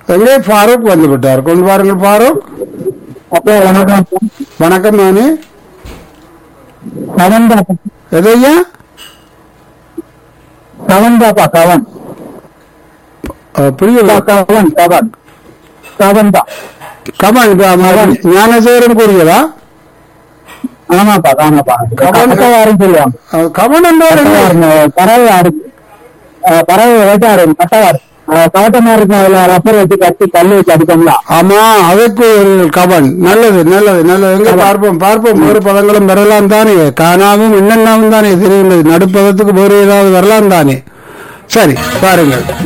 எங்கே ஃபாரூக் வந்து விட்டார் கொண்டு வாருங்கள் ஃபாரூக் அப்போ வணக்கம் வணக்கம் நானே கவன் தான் எதையா கவன் தாப்பா கவன் புரியல கவன் கவன் கவன் தான் கமல் ஞானசேகரன் கூறியதா ஆமாப்பா ஆமாப்பா கவன். கட்டவாரம் சொல்லுவாங்க அஹ், கமல் என்றால் என்ன? கட்டவாரம் பறவை ஆறு அஹ், பறவை வேட்டாடு கட்டவார் கவட்டமா இருக்கும் அதுல ரப்பர் வச்சு கட்டி கல்லு வச்சு அடிக்கோம்லாம் ஆமா அதுக்கு ஒரு கவன் நல்லது நல்லது நல்லது எங்க பார்ப்போம் பார்ப்போம் வேறு பதங்களும் வரலாம் தானே காணாவும் என்னென்னாவும் தானே தெரியுது நடுப்பதத்துக்கு வேறு ஏதாவது வரலாம் தானே சரி பாருங்கள்